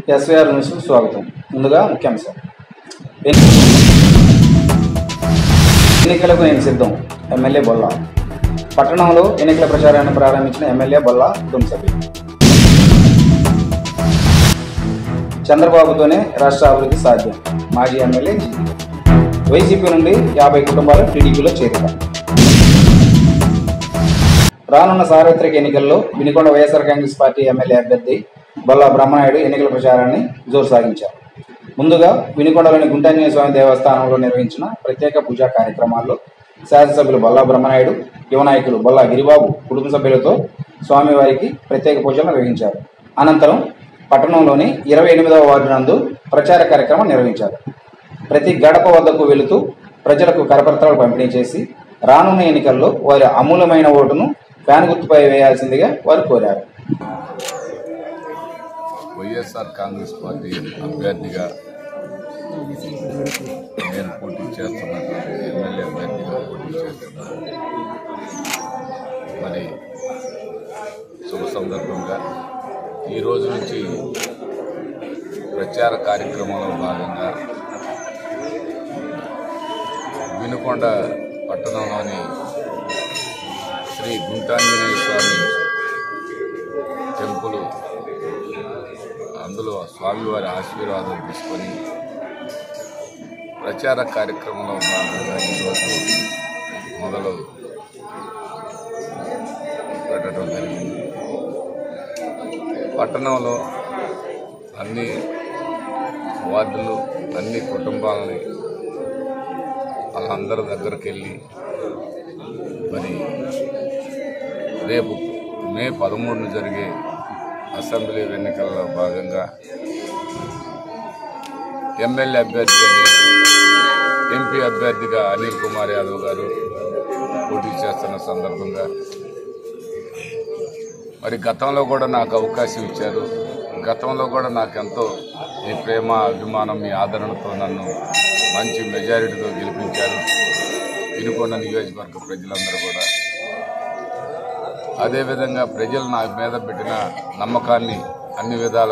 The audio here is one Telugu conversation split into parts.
ఎస్వీఆర్ న్యూస్కు స్వాగతం ముందుగా ముఖ్యాంశాలు ఎన్నికలకు నేను సిద్ధం ఎమ్మెల్యే బొల్లా పట్టణంలో ఎన్నికల ప్రచారాన్ని ప్రారంభించిన ఎమ్మెల్యే బొల్లా కుటుంబ సభ్యులు చంద్రబాబుతోనే రాష్ట్ర అభివృద్ధి సాధ్యం మాజీ ఎమ్మెల్యే జీ. వైసీపీ నుండి యాభై కుటుంబాలు టీడీపీలో చేరిక రానున్న సార్వత్రిక ఎన్నికల్లో Vinukonda YSR Congress party MLA అభ్యర్థి బొల్లా బ్రహ్మనాయుడు ఎన్నికల ప్రచారాన్ని జోరు సాగించారు ముందుగా వినికొండలోని గుంటాంజనేయ స్వామి దేవస్థానంలో నిర్వహించిన ప్రత్యేక పూజా కార్యక్రమాల్లో శాసనసభ్యులు బొల్లా బ్రహ్మనాయుడు యువ నాయకులు బొల్లా గిరిబాబు కుటుంబ సభ్యులతో స్వామివారికి ప్రత్యేక పూజలు నిర్వహించారు అనంతరం పట్టణంలోని ఇరవై ఎనిమిదవ వార్డు నందు ప్రచార కార్యక్రమం నిర్వహించారు ప్రతి గడప వద్దకు వెళుతూ ప్రజలకు కరపత్రాలు పంపిణీ చేసి రానున్న ఎన్నికల్లో వారి అమూల్యమైన ఓటును ఫ్యాన్ గుర్తుపై వేయాల్సిందిగా వారు కోరారు వైఎస్ఆర్ కాంగ్రెస్ పార్టీ అభ్యర్థిగా నేను పోటీ చేస్తున్నటువంటి ఎమ్మెల్యే అభ్యర్థిగా పోటీ చేస్తున్నాను మరి శుభ సందర్భంగా ఈ రోజు నుంచి ప్రచార కార్యక్రమంలో భాగంగా వినుకొండ పట్టణంలోని శ్రీ గుంటాంజనేయ స్వామి టెంపుల్ అందులో స్వామివారి ఆశీర్వాదం తీసుకొని ప్రచార కార్యక్రమంలో భాగంగా ఈరోజు మొదలు పెట్టడం జరిగింది పట్టణంలో అన్ని వార్డులు అన్ని కుటుంబాలని వాళ్ళందరి దగ్గరికి వెళ్ళి మరి రేపు మే పదమూడున జరిగే అసెంబ్లీ ఎన్నికల్లో భాగంగా ఎమ్మెల్యే అభ్యర్థిగా నేను, ఎంపీ అభ్యర్థిగా అనిల్ కుమార్ యాదవ్ గారు పోటీ చేస్తున్న సందర్భంగా మరి గతంలో కూడా నాకు అవకాశం ఇచ్చారు గతంలో కూడా నాకు ఎంతో మీ ప్రేమ అభిమానం మీ ఆదరణతో నన్ను మంచి మెజారిటీతో గెలిపించారు వినుకొండ నియోజకవర్గ ప్రజలందరూ కూడా అదేవిధంగా ప్రజలు నా మీద పెట్టిన నమ్మకాన్ని అన్ని విధాల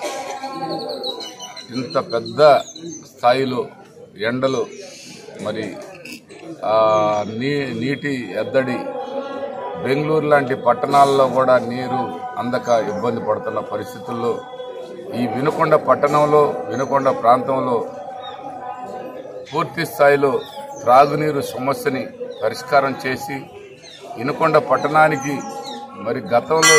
ఇంత పెద్ద స్థాయిలో ఎండలు మరి ఆ, నీ నీటి ఎద్దడి బెంగళూరు లాంటి పట్టణాల్లో కూడా నీరు అందక ఇబ్బంది పడుతున్న పరిస్థితుల్లో ఈ వినుకొండ పట్టణంలో వినుకొండ ప్రాంతంలో పూర్తి స్థాయిలో త్రాగునీరు సమస్యని పరిష్కారం చేసి వినుకొండ పట్టణానికి మరి గతంలో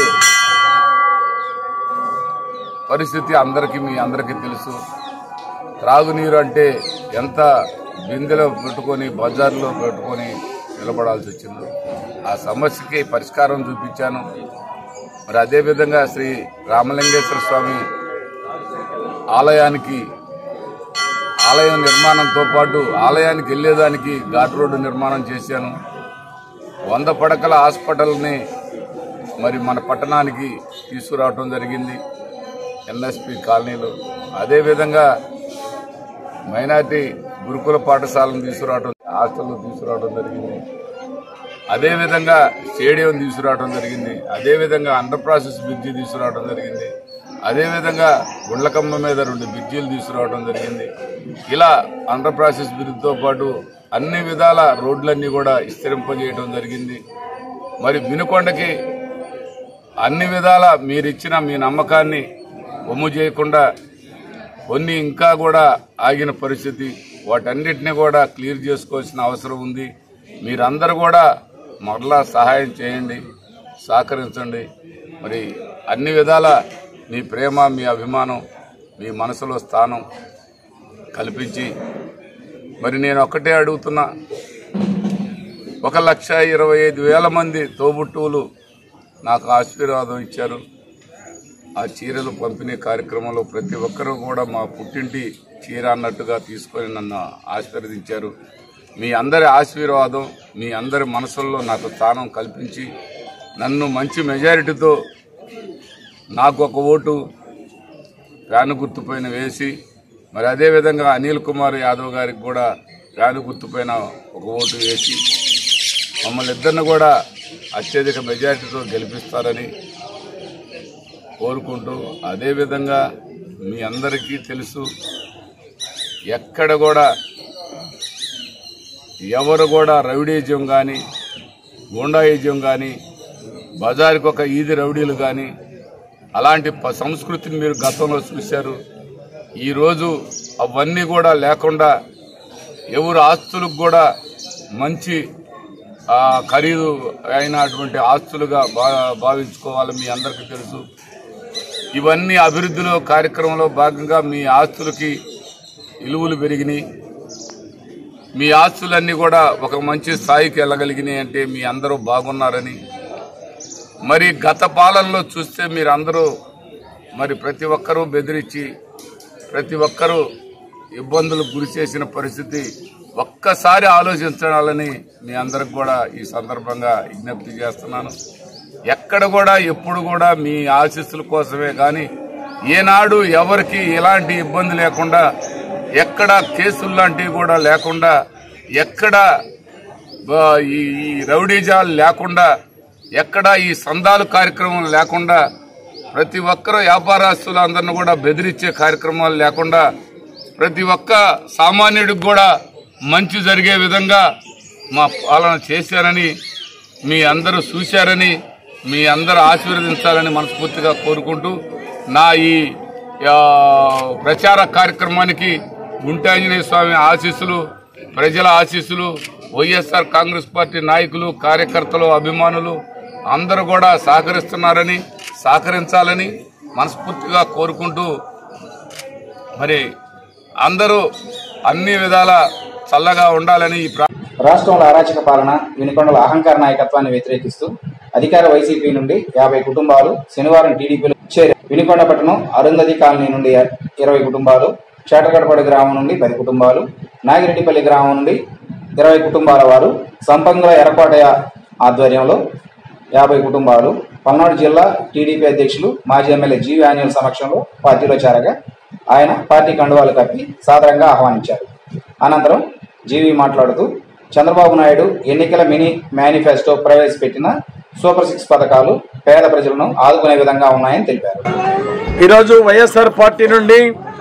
పరిస్థితి అందరికీ మీ అందరికీ తెలుసు త్రాగునీరు అంటే ఎంత బిందెలో పెట్టుకొని బజార్లో పెట్టుకొని నిలబడాల్సి వచ్చిందో ఆ సమస్యకి పరిష్కారం చూపించాను మరి అదేవిధంగా శ్రీ రామలింగేశ్వర స్వామి ఆలయానికి ఆలయం నిర్మాణంతో పాటు ఆలయానికి వెళ్లేదానికి ఘాట్ రోడ్డు నిర్మాణం చేశాను వంద పడకల హాస్పిటల్ని మరి మన పట్టణానికి తీసుకురావటం జరిగింది ఎన్ఎస్పి కాలనీలో అదేవిధంగా మైనార్టీ గురుకుల పాఠశాలను తీసుకురావడం హాస్టల్లో తీసుకురావడం జరిగింది అదేవిధంగా స్టేడియం తీసుకురావడం జరిగింది అదేవిధంగా అండర్ ప్రాసెస్ బ్రిడ్జి తీసుకురావడం జరిగింది అదేవిధంగా గుండ్లకమ్మ మీద రెండు బ్రిడ్జీలు తీసుకురావడం జరిగింది ఇలా అండర్ ప్రాసెస్ బ్రిడ్జితో పాటు అన్ని విధాల రోడ్లన్నీ కూడా విస్తరింపజేయడం జరిగింది మరి వినుకొండకి అన్ని విధాల మీరిచ్చిన మీ నమ్మకాన్ని ఒమ్ము చేయకుండా కొన్ని ఇంకా కూడా ఆగిన పరిస్థితి వాటన్నిటిని కూడా క్లియర్ చేసుకోవాల్సిన అవసరం ఉంది మీరందరూ కూడా మరలా సహాయం చేయండి సహకరించండి మరి అన్ని విధాల మీ ప్రేమ మీ అభిమానం మీ మనసులో స్థానం కల్పించి మరి నేను ఒక్కటే అడుగుతున్నా ఒక లక్ష ఇరవై ఐదు వేల మంది తోబుట్టువులు నాకు ఆశీర్వాదం ఇచ్చారు ఆ చీరలు పంపిణీ కార్యక్రమంలో ప్రతి ఒక్కరూ కూడా మా పుట్టింటి చీర అన్నట్టుగా తీసుకొని నన్ను ఆశీర్వదించారు మీ అందరి ఆశీర్వాదం మీ అందరి మనసుల్లో నాకు స్థానం కల్పించి నన్ను మంచి మెజారిటీతో నాకు ఒక ఓటు ఫ్యాను గుర్తుపైన వేసి మరి అదేవిధంగా అనిల్ కుమార్ యాదవ్ గారికి కూడా ఫ్యాను గుర్తుపైన ఒక ఓటు వేసి మమ్మల్ని ఇద్దరిని కూడా అత్యధిక మెజారిటీతో గెలిపిస్తారని కోరుకుంటూ అదేవిధంగా మీ అందరికీ తెలుసు ఎక్కడ కూడా ఎవరు కూడా రౌడీజం కానీ గూండాయిజం కానీ బజారుకి ఒక ఈది రౌడీలు కానీ అలాంటి ప- సంస్కృతిని మీరు గతంలో చూశారు ఈరోజు అవన్నీ కూడా లేకుండా ఎవరు ఆస్తులకు కూడా మంచి ఆ, ఖరీదు అయినటువంటి ఆస్తులుగా భా భావించుకోవాలి మీ అందరికీ తెలుసు ఇవన్నీ అభివృద్ధిలో కార్యక్రమంలో భాగంగా మీ ఆస్తులకి విలువలు పెరిగినాయి మీ ఆస్తులన్నీ కూడా ఒక మంచి స్థాయికి వెళ్ళగలిగినాయి అంటే మీ అందరూ బాగున్నారని మరి గత పాలనలో చూస్తే మీరు అందరూ మరి ప్రతి ఒక్కరూ బెదిరించి ప్రతి ఒక్కరూ ఇబ్బందులకు గురి చేసిన పరిస్థితి ఒక్కసారి ఆలోచించాలని మీ అందరికి కూడా ఈ సందర్భంగా విజ్ఞప్తి చేస్తున్నాను ఎక్కడ కూడా ఎప్పుడు కూడా మీ ఆశీస్సుల కోసమే కానీ ఏనాడు ఎవరికి ఎలాంటి ఇబ్బంది లేకుండా ఎక్కడ కేసులు లాంటివి కూడా లేకుండా ఎక్కడ ఆ, ఈ ఈ రౌడీజాలు లేకుండా ఎక్కడ ఈ సందాలు కార్యక్రమం లేకుండా ప్రతి ఒక్కరు వ్యాపారస్తులు అందరిని కూడా బెదిరించే కార్యక్రమాలు లేకుండా ప్రతి ఒక్క సామాన్యుడికి కూడా మంచి జరిగే విధంగా మా పాలన చేశారని మీ అందరూ చూశారని మీ అందరూ ఆశీర్వదించాలని మనస్ఫూర్తిగా కోరుకుంటూ నా ఈ ఆ, ప్రచార కార్యక్రమానికి గుంటాంజనేయ స్వామి ఆశీస్సులు ప్రజల ఆశీస్సులు వైఎస్ఆర్ కాంగ్రెస్ పార్టీ నాయకులు కార్యకర్తలు అభిమానులు అందరూ కూడా సహకరిస్తున్నారని సహకరించాలని మనస్ఫూర్తిగా కోరుకుంటూ మరి అందరూ అన్ని విధాల చల్లగా ఉండాలని ఈ ప్రా రాష్ట్రంలో అరాచక పాలన వినుకొండల అహంకార నాయకత్వాన్ని వ్యతిరేకిస్తూ అధికార వైసీపీ నుండి యాభై కుటుంబాలు శనివారం టీడీపీలో చేరారు వినుకొండ పట్టణం అరుంధతి కాలనీ నుండి ఇరవై కుటుంబాలు చేటగడపడి గ్రామం నుండి పది కుటుంబాలు నాగిరెడ్డిపల్లి గ్రామం నుండి ఇరవై కుటుంబాల వారు సంపంగుల ఎర్రకోటయ ఆధ్వర్యంలో యాభై కుటుంబాలు పల్నాడు జిల్లా టీడీపీ అధ్యక్షులు మాజీ ఎమ్మెల్యే జీవి ఆంజనేయుల సమక్షంలో పార్టీలో చేరగా ఆయన పార్టీ కండువాలు కప్పి సాదరంగా ఆహ్వానించారు అనంతరం జీవి మాట్లాడుతూ చంద్రబాబు నాయుడు ఎన్నికల మినీ మేనిఫెస్టో ప్రవేశపెట్టిన సూపర్ సిక్స్ పథకాలు పేద ప్రజలను ఆదుకునే విధంగా ఉన్నాయని తెలిపారు ఈరోజు వైఎస్ఆర్ పార్టీ నుండి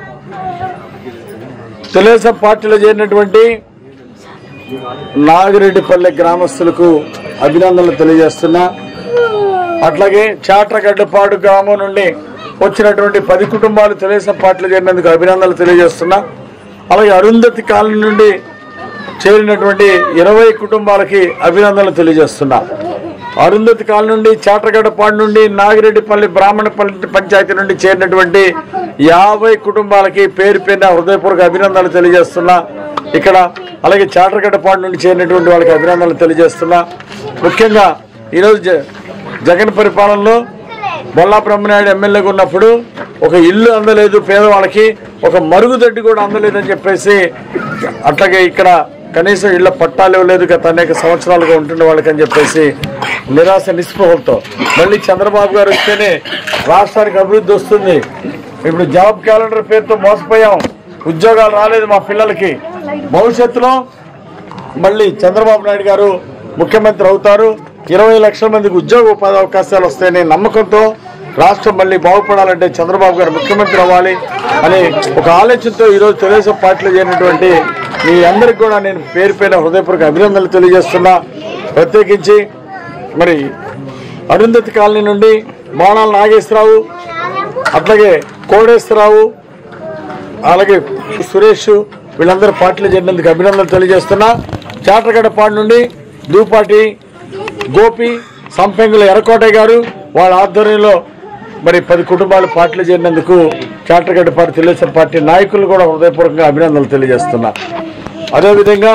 తెలుగుదేశం పార్టీలో చేరినటువంటి నాగిరెడ్డిపల్లె గ్రామస్తులకు అభినందనలు తెలియజేస్తున్నా అట్లాగే చాట్రగడ్డపాడు గ్రామం నుండి వచ్చినటువంటి పది కుటుంబాలు తెలుగుదేశం పార్టీలో చేరినందుకు అభినందనలు తెలియజేస్తున్నా అలాగే అరుంధతి కాలనీ నుండి చేరినటువంటి ఇరవై కుటుంబాలకి అభినందనలు తెలియజేస్తున్నా అరుంధతి కాలనీ నుండి చాట్రగడ్డపాడు నుండి నాగిరెడ్డిపల్లి బ్రాహ్మణపల్లి పంచాయతీ నుండి చేరినటువంటి యాభై కుటుంబాలకి పేరు పేరున హృదయపూర్వక అభినందనలు తెలియజేస్తున్నా ఇక్కడ అలాగే చాట్రగడ్డపాడు నుండి చేరినటువంటి వాళ్ళకి అభినందనలు తెలియజేస్తున్నా ముఖ్యంగా ఈరోజు జ- జగన్ పరిపాలనలో బొల్లా బ్రహ్మనాయుడు ఎమ్మెల్యేగా ఉన్నప్పుడు ఒక ఇల్లు అందలేదు పేదవాళ్ళకి ఒక మరుగుదొడ్డి కూడా అందలేదని చెప్పేసి అట్లాగే ఇక్కడ కనీసం ఇళ్ల పట్టాలు ఇవ్వలేదు గత అనేక సంవత్సరాలుగా ఉంటున్న వాళ్ళకని చెప్పేసి నిరాశ నిస్పృహలతో మళ్ళీ చంద్రబాబు గారు వస్తేనే రాష్ట్రానికి అభివృద్ధి వస్తుంది ఇప్పుడు జాబ్ క్యాలెండర్ పేరుతో మోసపోయాం ఉద్యోగాలు రాలేదు మా పిల్లలకి భవిష్యత్తులో మళ్ళీ చంద్రబాబు నాయుడు గారు ముఖ్యమంత్రి అవుతారు ఇరవై లక్షల మందికి ఉద్యోగ ఉపాధి అవకాశాలు వస్తాయనే నమ్మకంతో రాష్ట్రం మళ్ళీ బాగుపడాలంటే చంద్రబాబు గారు ముఖ్యమంత్రి అవ్వాలి అనే ఒక ఆలోచనతో ఈరోజు తెలుగుదేశం పార్టీలో చేరినటువంటి మీ అందరికి కూడా నేను పేరు పేరు హృదయపూర్వక అభినందనలు తెలియజేస్తున్నా ప్రత్యేకించి మరి అరుంధతి కాలనీ నుండి బాణాల నాగేశ్వరరావు అట్లాగే కోడేశ్వరరావు అలాగే సురేష్ వీళ్ళందరూ పార్టీలో చేరినందుకు అభినందనలు తెలియజేస్తున్నా చాట్రగడ్డపాడు నుండి దూపాటి గోపి సంపెంగుల ఎర్రకోటయ్య గారు వాళ్ళ ఆధ్వర్యంలో మరి పది కుటుంబాలు పార్టీలో చేరినందుకు చాట్రగడ్డపాటి తెలుగుదేశం పార్టీ నాయకులు కూడా హృదయపూర్వకంగా అభినందనలు తెలియజేస్తున్నా అదేవిధంగా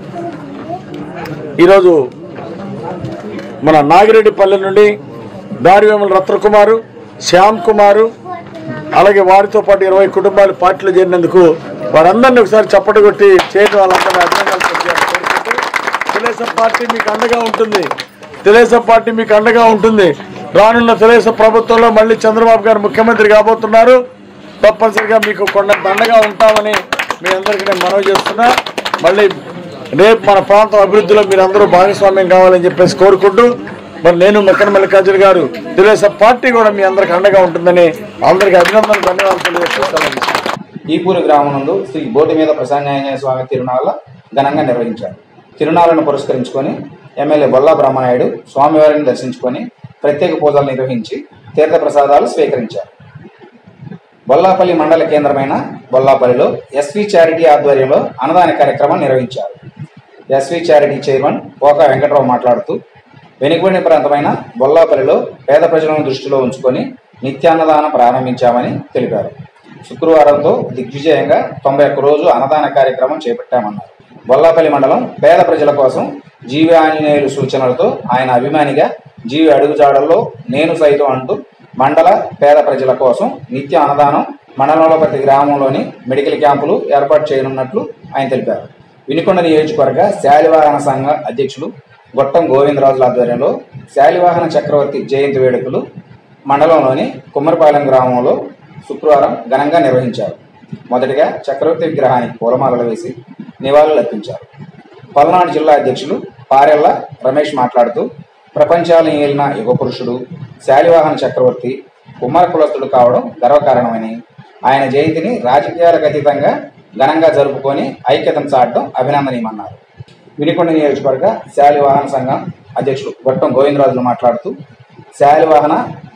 ఈరోజు మన నాగిరెడ్డిపల్లె నుండి దారివేముల రత్నకుమారు శ్యామ్ కుమారు అలాగే వారితో పాటు ఇరవై కుటుంబాలు పార్టీలో చేరినందుకు వారందరినీ ఒకసారి చప్పట కొట్టి చేయడం వాళ్ళందరినీ అభినందనలు తెలియజేయాలని కోరుకుంటూ తెలుగుదేశం పార్టీ మీకు అండగా ఉంటుంది తెలుగుదేశం పార్టీ మీకు అండగా ఉంటుంది రానున్న తెలుగుదేశం ప్రభుత్వంలో మళ్ళీ చంద్రబాబు గారు ముఖ్యమంత్రి కాబోతున్నారు తప్పనిసరిగా మీకు కొండంత అండగా ఉంటామని మీ అందరికీ నేను మనవి చేస్తున్నా మళ్ళీ రేపు మన ప్రాంతం అభివృద్ధిలో మీరు అందరూ భాగస్వామ్యం కావాలని చెప్పేసి కోరుకుంటూ మరి నేను మెక్కన మల్లికార్జున గారు తెలుగుదేశం పార్టీ కూడా మీ అందరికి అండగా ఉంటుందని అందరికి అభినందనలు ధన్యవాదాలు తెలియజేస్తున్నాను ఈపూరు గ్రామం నందు శ్రీ బోటి మీద ప్రసన్నాంజనేయ స్వామి తిరునాళ్ళ ఘనంగా నిర్వహించారు తిరునాళ్లను పురస్కరించుకొని ఎమ్మెల్యే బొల్లా బ్రహ్మనాయుడు స్వామివారిని దర్శించుకొని ప్రత్యేక పూజలు నిర్వహించి తీర్థ ప్రసాదాలు స్వీకరించారు బొల్లాపల్లి మండల కేంద్రమైన బొల్లాపల్లిలో ఎస్వి చారిటీ ఆధ్వర్యంలో అన్నదాన కార్యక్రమం నిర్వహించారు ఎస్వి చారిటీ చైర్మన్ పోక వెంకటరావు మాట్లాడుతూ వెనుకబడిన ప్రాంతమైన బొల్లాపల్లిలో పేద ప్రజలను దృష్టిలో ఉంచుకొని నిత్యాన్నదానం ప్రారంభించామని తెలిపారు శుక్రవారంతో దిగ్విజయంగా తొంభై ఒక్క రోజు అన్నదాన కార్యక్రమం చేపట్టామన్నారు బొల్లాపల్లి మండలం పేద ప్రజల కోసం జీవి ఆంజనేయులు సూచనలతో ఆయన అభిమానిగా జీవి అడుగుజాడల్లో నేను సైతం అంటూ మండల పేద ప్రజల కోసం నిత్య అన్నదానం మండలంలో ప్రతి గ్రామంలోని మెడికల్ క్యాంపులు ఏర్పాటు చేయనున్నట్లు ఆయన తెలిపారు వినుకొండ నియోజకవర్గ శాలివాహన సంఘ అధ్యక్షులు గొట్టం గోవిందరాజుల ఆధ్వర్యంలో శాలివాహన చక్రవర్తి జయంతి వేడుకలు మండలంలోని కుమ్మరిపాలెం గ్రామంలో శుక్రవారం ఘనంగా నిర్వహించారు మొదటిగా చక్రవర్తి విగ్రహానికి పూలమాలలు వేసి నివాళులు అర్పించారు పల్నాడు జిల్లా అధ్యక్షులు పారెల్ల రమేష్ మాట్లాడుతూ ప్రపంచాలను ఏలిన యుగ పురుషుడు శాలివాహన చక్రవర్తి కుమ్మర కులస్తుడు కావడం గర్వకారణమని ఆయన జయంతిని రాజకీయాలకు అతీతంగా ఘనంగా జరుపుకొని ఐక్యతను చాటడం అభినందనీయమన్నారు వినికొండ నియోజకవర్గ శాలివాహన సంఘం అధ్యక్షులు గొట్టం గోవిందరాజులు మాట్లాడుతూ శాలివాహన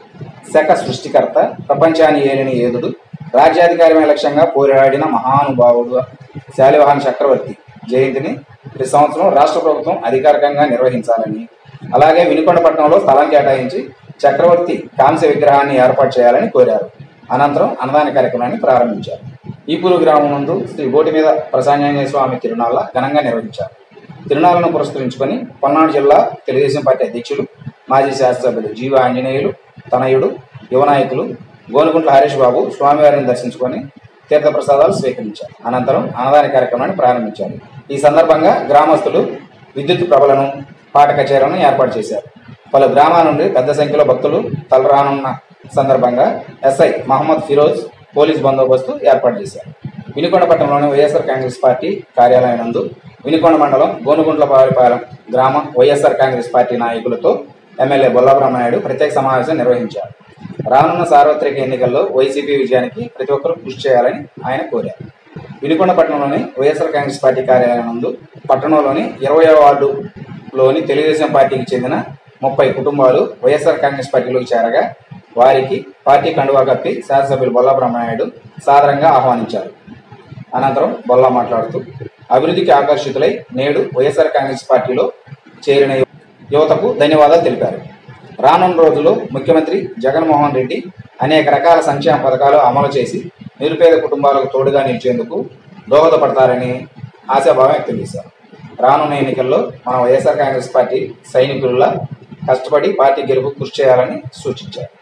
శక సృష్టికర్త ప్రపంచాన్ని ఏలిన ఏదుడు రాజ్యాధికారమే లక్ష్యంగా పోరాడిన మహానుభావుడు శాలివాహన చక్రవర్తి జయంతిని ప్రతి సంవత్సరం రాష్ట్ర ప్రభుత్వం అధికారికంగా నిర్వహించాలని అలాగే వినుకొండపట్నంలో స్థలం కేటాయించి చక్రవర్తి కాంస్య విగ్రహాన్ని ఏర్పాటు చేయాలని కోరారు అనంతరం అన్నదాన కార్యక్రమాన్ని ప్రారంభించారు ఈపూరు గ్రామం నందు శ్రీ బోటి మీద ప్రసాంజనేయ స్వామి తిరునాళ్ళ ఘనంగా నిర్వహించారు తిరునాళ్లను పురస్కరించుకొని పల్నాడు జిల్లా తెలుగుదేశం పార్టీ అధ్యక్షులు మాజీ శాసనసభ్యులు జీవ ఆంజనేయులు తనయుడు యువ నాయకులు గోనుగుంట్ల హరీష్ బాబు స్వామివారిని దర్శించుకొని తీర్థ ప్రసాదాలు స్వీకరించారు అనంతరం అన్నదాన కార్యక్రమాన్ని ప్రారంభించారు ఈ సందర్భంగా గ్రామస్తులు విద్యుత్ ప్రభలను పాట కచేరీలను ఏర్పాటు చేశారు పలు గ్రామాల నుండి పెద్ద సంఖ్యలో భక్తులు తలరానున్న సందర్భంగా ఎస్ఐ మహమ్మద్ ఫిరోజ్ పోలీస్ బందోబస్తు ఏర్పాటు చేశారు వినుకొండ పట్టణంలోని వైఎస్ఆర్ కాంగ్రెస్ పార్టీ కార్యాలయం నందు వినుకొండ మండలం గోనుగుంట్ల పారిపాలెం గ్రామ వైఎస్ఆర్ కాంగ్రెస్ పార్టీ నాయకులతో ఎమ్మెల్యే బొల్లబ్రహ్మనాయుడు ప్రత్యేక సమావేశం నిర్వహించారు రానున్న సార్వత్రిక ఎన్నికల్లో వైసీపీ విజయానికి ప్రతి ఒక్కరూ కృషి చేయాలని ఆయన కోరారు వినుకొండ పట్టణంలోని వైఎస్ఆర్ కాంగ్రెస్ పార్టీ కార్యాలయం నందు పట్టణంలోని ఇరవై వార్డులోని తెలుగుదేశం పార్టీకి చెందిన ముప్పై కుటుంబాలు వైఎస్ఆర్ కాంగ్రెస్ పార్టీలోకి చేరగా వారికి పార్టీ కండువా కప్పి శాసనసభ్యులు బొల్ల బ్రహ్మనాయుడు సాదరంగా ఆహ్వానించారు అనంతరం బొల్లా మాట్లాడుతూ అభివృద్ధికి ఆకర్షితులై నేడు వైఎస్ఆర్ కాంగ్రెస్ పార్టీలో చేరిన యువతకు ధన్యవాదాలు తెలిపారు రానున్న రోజుల్లో ముఖ్యమంత్రి జగన్మోహన్ రెడ్డి అనేక రకాల సంక్షేమ పథకాలు అమలు చేసి నిరుపేద కుటుంబాలకు తోడుగా నిలిచేందుకు దోహదపడతారని ఆశాభావం వ్యక్తం చేశారు రానున్న ఎన్నికల్లో మన వైఎస్ఆర్ కాంగ్రెస్ పార్టీ సైనికుల కష్టపడి పార్టీ గెలుపు కృషి చేయాలని సూచించారు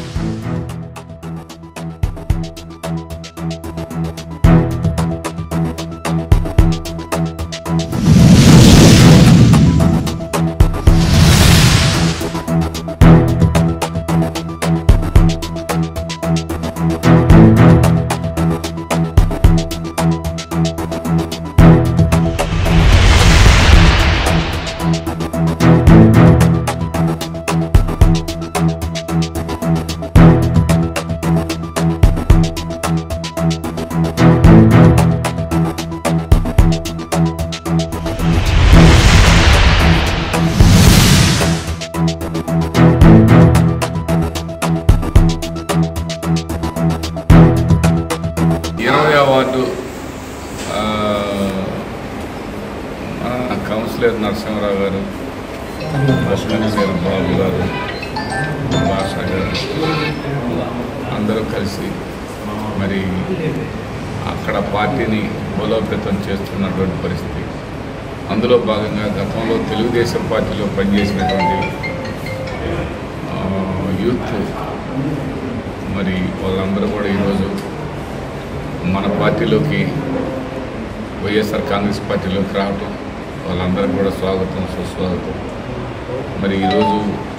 ఇరవై వార్డు ఆ, మన కౌన్సిలర్ నరసింహరావు గారు లక్ష్మణ్ బాబు గారు భాష గారు అందరూ కలిసి మరి అక్కడ పార్టీని బలోపేతం చేస్తున్నటువంటి పరిస్థితి అందులో భాగంగా గతంలో తెలుగుదేశం పార్టీలో పనిచేసినటువంటి ఆ, యూత్ మరి వాళ్ళందరూ కూడా ఈరోజు మన పార్టీలోకి వైఎస్ఆర్ కాంగ్రెస్ పార్టీలోకి రావటం వాళ్ళందరికీ కూడా స్వాగతం సుస్వాగతం మరి ఈరోజు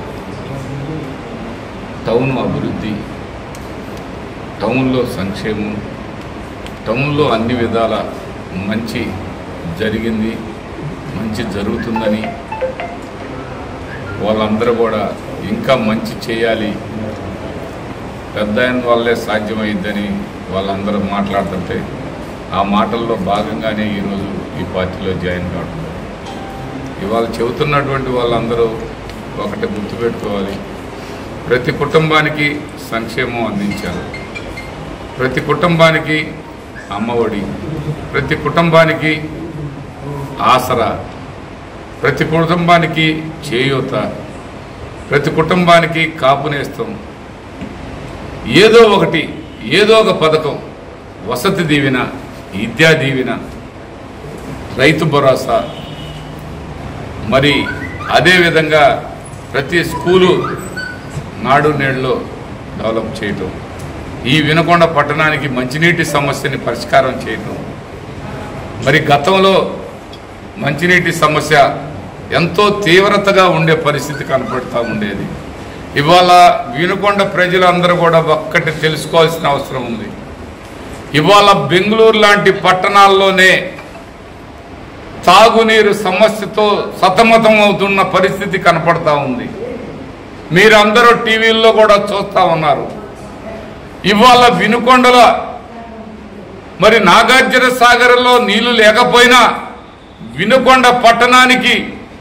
టౌన్ అభివృద్ధి టౌన్లో సంక్షేమం టౌన్లో అన్ని విధాల మంచి జరిగింది మంచి జరుగుతుందని వాళ్ళందరూ కూడా ఇంకా మంచి చేయాలి పెద్ద ఆయన వల్లే సాధ్యమైందని వాళ్ళందరూ మాట్లాడుతుంటే ఆ మాటల్లో భాగంగానే ఈరోజు ఈ పార్టీలో జాయిన్ కావడం ఇవాళ చెబుతున్నటువంటి వాళ్ళందరూ ఒకటి గుర్తుపెట్టుకోవాలి ప్రతి కుటుంబానికి సంక్షేమం అందించాలి ప్రతి కుటుంబానికి అమ్మఒడి ప్రతి కుటుంబానికి ఆసరా ప్రతి కుటుంబానికి చేయూత ప్రతి కుటుంబానికి కాపునేస్తాం ఏదో ఒకటి ఏదో ఒక పథకం వసతి దీవెన విద్యా దీవెన రైతు భరోసా మరి అదేవిధంగా ప్రతి స్కూలు నాడు నేడులో డెవలప్ చేయటం ఈ వినకొండ పట్టణానికి మంచినీటి సమస్యని పరిష్కారం చేయటం మరి గతంలో మంచినీటి సమస్య ఎంతో తీవ్రతగా ఉండే పరిస్థితి కనపడుతూ ఉండేది ఇవాళ వినుకొండ ప్రజలందరూ కూడా ఒక్కటి తెలుసుకోవాల్సిన అవసరం ఉంది ఇవాళ బెంగళూరు లాంటి పట్టణాల్లోనే తాగునీరు సమస్యతో సతమతం అవుతున్న పరిస్థితి కనపడతా ఉంది మీరందరూ టీవీల్లో కూడా చూస్తా ఉన్నారు ఇవాళ వినుకొండల మరి నాగార్జున సాగర్లో నీళ్లు లేకపోయినా వినుకొండ పట్టణానికి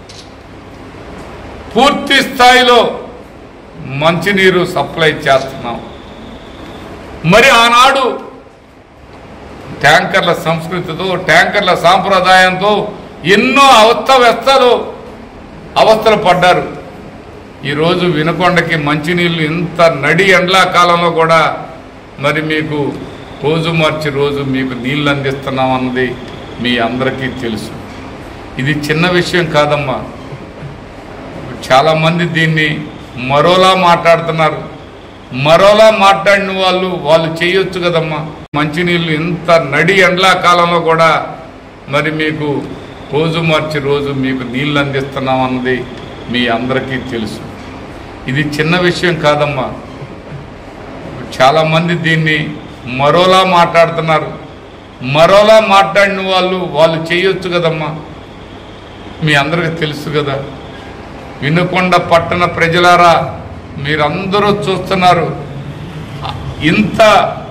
పూర్తి స్థాయిలో మంచినీరు సప్లై చేస్తున్నాం మరి ఆనాడు ట్యాంకర్ల సంస్కృతితో ట్యాంకర్ల సాంప్రదాయంతో ఎన్నో అవస్థ అవస్థలు పడ్డారు ఈరోజు వినకొండకి మంచినీళ్ళు ఇంత నడి ఎండ్లా కాలంలో కూడా మరి మీకు రోజు మార్చి రోజు మీకు నీళ్ళు అందిస్తున్నాం అన్నది మీ అందరికీ తెలుసు ఇది చిన్న విషయం కాదమ్మా చాలామంది దీన్ని మరోలా మాట్లాడుతున్నారు మరోలా మాట్లాడిన వాళ్ళు వాళ్ళు చేయొచ్చు కదమ్మా మంచినీళ్ళు ఇంత నడి ఎండ్లా కాలంలో కూడా మరి మీకు రోజు మార్చి రోజు మీకు నీళ్ళు అందిస్తున్నాం అన్నది మీ అందరికీ తెలుసు ఇది చిన్న విషయం కాదమ్మా చాలామంది దీన్ని మరోలా మాట్లాడుతున్నారు మరోలా మాట్లాడిన వాళ్ళు వాళ్ళు చేయొచ్చు కదమ్మా మీ అందరికీ తెలుసు కదా వినుకొండ పట్టణ ప్రజలారా మీరందరూ చూస్తున్నారు ఇంత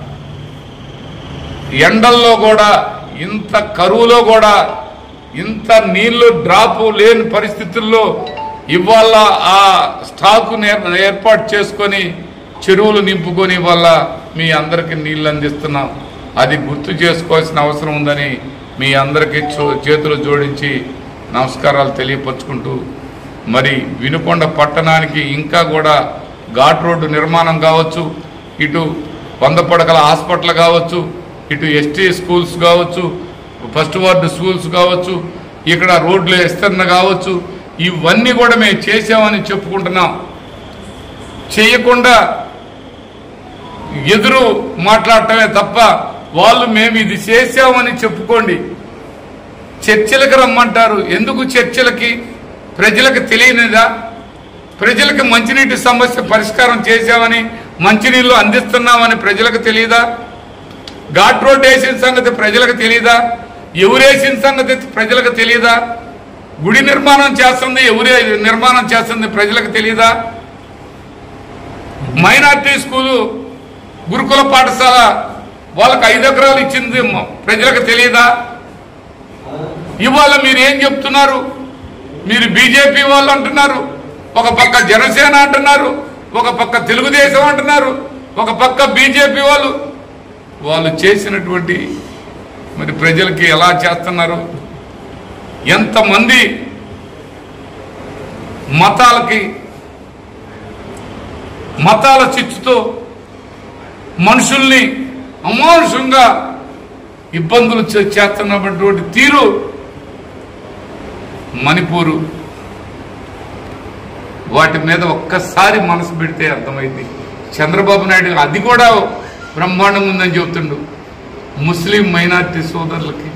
ఎండల్లో కూడా ఇంత కరువులో కూడా ఇంత నీళ్లు డ్రాపు లేని పరిస్థితుల్లో ఇవాళ ఆ స్టాకు ఏర్పాటు చేసుకొని చెరువులు నింపుకొని వల్ల మీ అందరికి నీళ్ళు అందిస్తున్నాం అది గుర్తు చేసుకోవాల్సిన అవసరం ఉందని మీ అందరికీ చో- చేతులు జోడించి నమస్కారాలు తెలియపరుచుకుంటూ మరి వినుకొండ పట్టణానికి ఇంకా కూడా ఘాట్ రోడ్డు నిర్మాణం కావచ్చు ఇటు వంద పడకల హాస్పిటల్ కావచ్చు ఇటు ఎస్టీ స్కూల్స్ కావచ్చు ఫస్ట్ వార్డు స్కూల్స్ కావచ్చు ఇక్కడ రోడ్ల విస్తరణ కావచ్చు ఇవన్నీ కూడా మేము చేసామని చెప్పుకుంటున్నాం చేయకుండా ఎదురు మాట్లాడటమే తప్ప వాళ్ళు మేము ఇది చేసామని చెప్పుకోండి చర్చలకు రమ్మంటారు ఎందుకు చర్చలకి ప్రజలకు తెలియనిదా ప్రజలకు మంచినీటి సమస్య పరిష్కారం చేశామని మంచినీళ్ళు అందిస్తున్నామని ప్రజలకు తెలియదా ఘాట్ రోడ్ వేసిన సంగతి ప్రజలకు తెలియదా ఎవరేసిన సంగతి ప్రజలకు తెలియదా గుడి నిర్మాణం చేస్తుంది ఎవరే నిర్మాణం చేస్తుంది ప్రజలకు తెలియదా మైనార్టీ స్కూలు గురుకుల పాఠశాల వాళ్ళకి ఐదు ఎకరాలు ఇచ్చింది మ- ప్రజలకు తెలియదా ఇవాళ మీరు ఏం చెప్తున్నారు మీరు బీజేపీ వాళ్ళు అంటున్నారు ఒక పక్క జనసేన అంటున్నారు ఒక పక్క తెలుగుదేశం అంటున్నారు ఒక పక్క బీజేపీ వాళ్ళు వాళ్ళు చేసినటువంటి మరి ప్రజలకి ఎలా చేస్తున్నారు ఎంతమంది మతాలకి మతాల చిచ్చుతో మనుషుల్ని అమానుషంగా ఇబ్బందులు చే- చేస్తున్నటువంటి తీరు మణిపూరు వాటి మీద ఒక్కసారి మనసు పెడితే అర్థమైంది చంద్రబాబు నాయుడు అది కూడా బ్రహ్మాండంగా ఉందని చెబుతుండు ముస్లిం మైనార్టీ సోదరులకి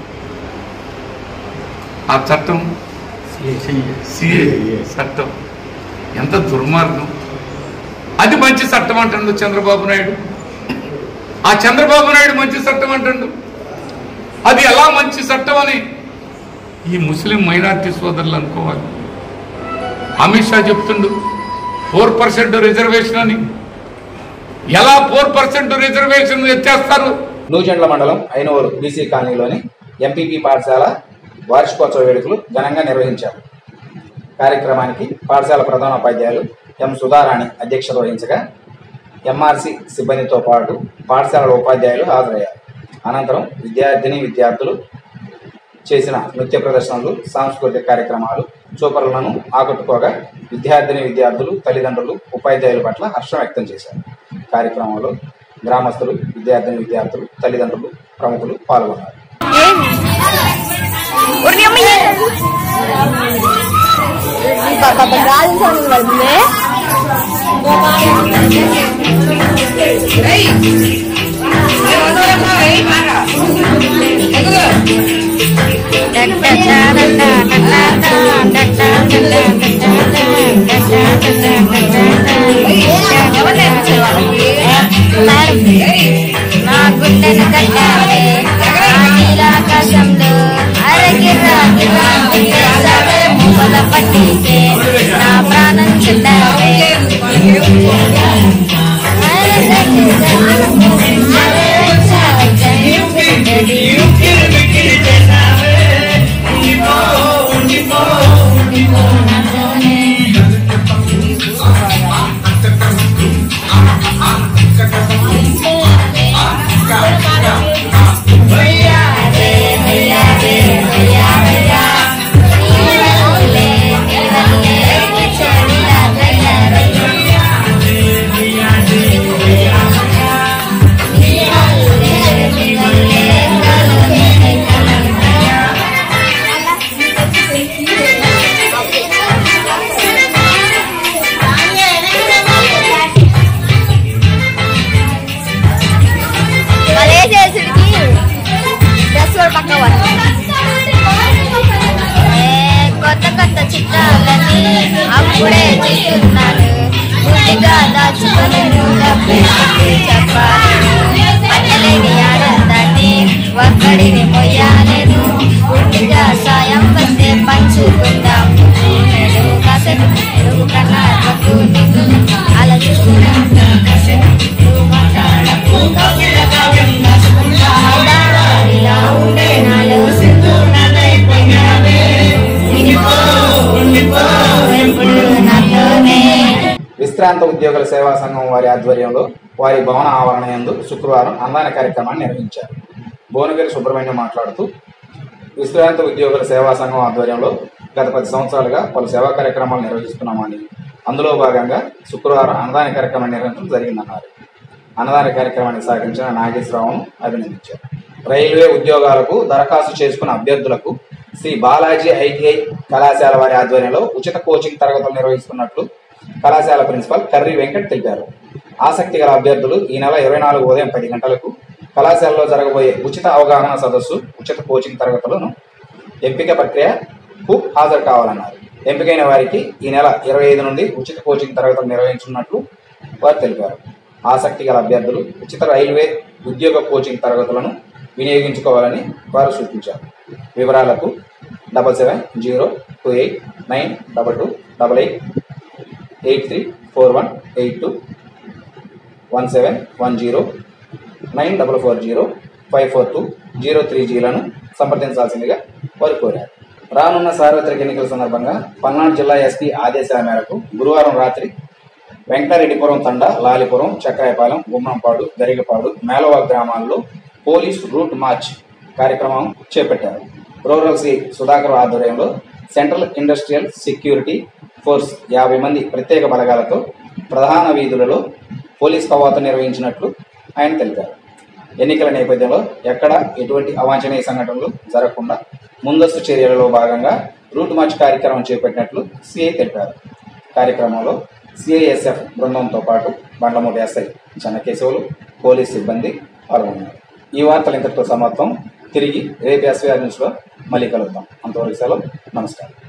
ఆ చట్టం సిఏ చట్టం ఎంత దుర్మార్గం అది మంచి చట్టం అంటుండు చంద్రబాబు నాయుడు ఆ చంద్రబాబు నాయుడు మంచి చట్టం అంటుండు అది ఎలా మంచి చట్టం అని ఈ ముస్లిం మైనార్టీ సోదరులు అనుకోవాలి అమిత్ షా చెప్తుండు ఫోర్ పర్సెంట్ రిజర్వేషన్ అని ఎలా ఫోర్ పర్సెంట్ రిజర్వేషన్ ఎత్తేస్తారు నూజెండ్ల మండలం ఐనూరు బీసీ కాలనీలోని ఎంపీపీ పాఠశాల వార్షికోత్సవ వేడుకలు ఘనంగా నిర్వహించారు కార్యక్రమానికి పాఠశాల ప్రధానోపాధ్యాయులు ఎం సుధారాణి అధ్యక్షత వహించగా ఎంఆర్సి సిబ్బందితో పాటు పాఠశాలల ఉపాధ్యాయులు హాజరయ్యారు అనంతరం విద్యార్థిని విద్యార్థులు చేసిన నృత్య ప్రదర్శనలు సాంస్కృతిక కార్యక్రమాలు చూపరులను ఆకట్టుకోగా విద్యార్థిని విద్యార్థులు తల్లిదండ్రులు ఉపాధ్యాయుల పట్ల హర్షం వ్యక్తం చేశారు కార్యక్రమంలో గ్రామస్తులు విద్యార్థిని విద్యార్థులు తల్లిదండ్రులు ప్రముఖులు పాల్గొన్నారు Bapak begal sama balme. నా గుండెను కట్టావే ఆ నీలాకాశంలో అరగిర్రా గిర్రా చేసావే మువ్వల పట్టికే నా ప్రాణం చెల్లావే Malay saya sedikit. Dasar pakai warna. ఏ కొత్త కొత్త చిత్రాలని అప్పుడే చూస్తున్నాను గుడ్డిగా దాచుకొని డబ్బు చెప్పాలి పట్టలేని ఆనందాన్ని ఒక్కడిని మొయ్యాలేను గుడ్డిగా సాయం వస్తే పంచుకుందాం నేను కాసేపు నువ్వు కన్నా తక్కువ నీకు అలా చూస్తున్నా కాసేపు నువ్వు మాట్లాడకు ఇలా ఉండే నాలో నాలోనే విశ్రాంత ఉద్యోగుల సేవా సంఘం వారి ఆధ్వర్యంలో వారి భవన ఆవరణ యందు శుక్రవారం అన్నదాన కార్యక్రమాన్ని నిర్వహించారు భువనగిరి సుబ్రహ్మణ్యం మాట్లాడుతూ విశ్రాంత ఉద్యోగుల సేవా సంఘం ఆధ్వర్యంలో గత పది సంవత్సరాలుగా పలు సేవా కార్యక్రమాలు నిర్వహిస్తున్నామని అందులో భాగంగా శుక్రవారం అన్నదాన కార్యక్రమం నిర్వహించడం జరిగిందన్నారు అన్నదాన కార్యక్రమానికి సహకరించిన నాగేశ్వరరావును అభినందించారు రైల్వే ఉద్యోగాలకు దరఖాస్తు చేసుకున్న అభ్యర్థులకు శ్రీ బాలాజీ ఐటీఐ కళాశాల వారి ఆధ్వర్యంలో ఉచిత కోచింగ్ తరగతులు నిర్వహిస్తున్నట్లు కళాశాల ప్రిన్సిపల్ కర్రి వెంకట్ తెలిపారు ఆసక్తి గల అభ్యర్థులు ఈ నెల ఇరవై నాలుగు ఉదయం పది గంటలకు కళాశాలలో జరగబోయే ఉచిత అవగాహన సదస్సు ఉచిత కోచింగ్ తరగతులను ఎంపిక ప్రక్రియకు హాజరు కావాలన్నారు ఎంపికైన వారికి ఈ నెల ఇరవై ఐదు నుండి ఉచిత కోచింగ్ తరగతులు నిర్వహించనున్నట్లు వారు తెలిపారు ఆసక్తి గల అభ్యర్థులు ఉచిత రైల్వే ఉద్యోగ కోచింగ్ తరగతులను వినియోగించుకోవాలని వారు సూచించారు వివరాలకు double seven zero two eight nine double two double eight eight three four one eight two one seven one zero nine double four zero five four two zero three జీలను సంప్రదించాల్సిందిగా వారు కోరారు రానున్న సార్వత్రిక ఎన్నికల సందర్భంగా పల్నాడు జిల్లా ఎస్పీ ఆదేశాల మేరకు గురువారం రాత్రి వెంకటరెడ్డిపురం తండ లాలిపురం చక్రాయపాలెం గుమ్మంపాడు గరిగపాడు మేలవ గ్రామాల్లో పోలీస్ రూట్ మార్చ్ కార్యక్రమం చేపట్టారు రూరల్ సి సుధాకర్ ఆధ్వర్యంలో సెంట్రల్ ఇండస్ట్రియల్ సెక్యూరిటీ ఫోర్స్ యాభై మంది ప్రత్యేక బలగాలతో ప్రధాన వీధులలో పోలీస్ కవాతు నిర్వహించినట్లు ఆయన తెలిపారు ఎన్నికల నేపథ్యంలో ఎక్కడ ఎటువంటి అవాంఛనీయ సంఘటనలు జరగకుండా ముందస్తు చర్యలలో భాగంగా రూట్ మార్చ్ కార్యక్రమం చేపట్టినట్లు సిఐ తెలిపారు కార్యక్రమంలో సిఐఎస్ఎఫ్ బృందంతో పాటు బండ్లమూడి ఎస్ఐ చెన్నకేశవులు పోలీస్ సిబ్బంది పాల్గొన్నారు ఈ వార్తలు ఇంతటితో సమాప్తం తిరిగి రేపు ఎస్వీఆర్ న్యూస్లో మళ్ళీ కలుద్దాం అంతవరకు సెలవు నమస్కారం